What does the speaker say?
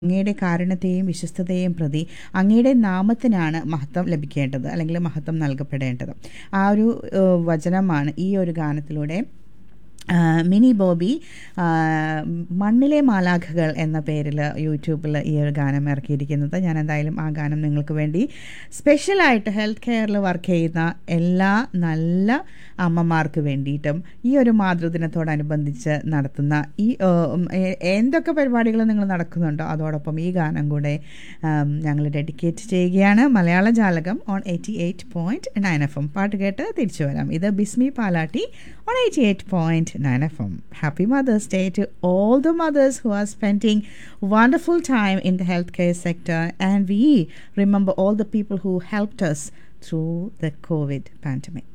അങ്ങയുടെ കാരുണ്യത്തെയും വിശ്വസ്തതയെയും പ്രതി അങ്ങയുടെ നാമത്തിനാണ് മഹത്വം ലഭിക്കേണ്ടത് അല്ലെങ്കിൽ മഹത്വം നൽകപ്പെടേണ്ടത് ആ ഒരു ഏഹ്, വചനമാണ് ഈ ഒരു ഗാനത്തിലൂടെ ആ, മിനി ബോബി ആ, മണ്ണിലെ മാലാഖകൾ എന്ന പേരിൽ യൂട്യൂബിൽ ഈ ഒരു ഗാനം ഇറക്കിയിരിക്കുന്നത് ഞാൻ എന്തായാലും ആ ഗാനം നിങ്ങൾക്ക് വേണ്ടി സ്പെഷ്യലായിട്ട് ഹെൽത്ത് കെയറിൽ വർക്ക് ചെയ്യുന്ന എല്ലാ നല്ല അമ്മമാർക്ക് വേണ്ടിയിട്ടും ഈ ഒരു മാതൃദിനത്തോടനുബന്ധിച്ച് നടത്തുന്ന ഈ ആ, ഉം, എ- എന്തൊക്കെ പരിപാടികൾ നിങ്ങൾ നടക്കുന്നുണ്ടോ അതോടൊപ്പം ഈ ഗാനം കൂടെ ഞങ്ങൾ ഡെഡിക്കേറ്റ് ചെയ്യുകയാണ് Malayala Jalakam on eighty eight point nine F M പാട്ട് കേട്ട് തിരിച്ചു വരാം ഇത് ബിസ്മി Palatty on 88.9 FM. Happy Mother's Day to all the mothers who are spending wonderful time in the healthcare sector and we remember all the people who helped us through the COVID pandemic.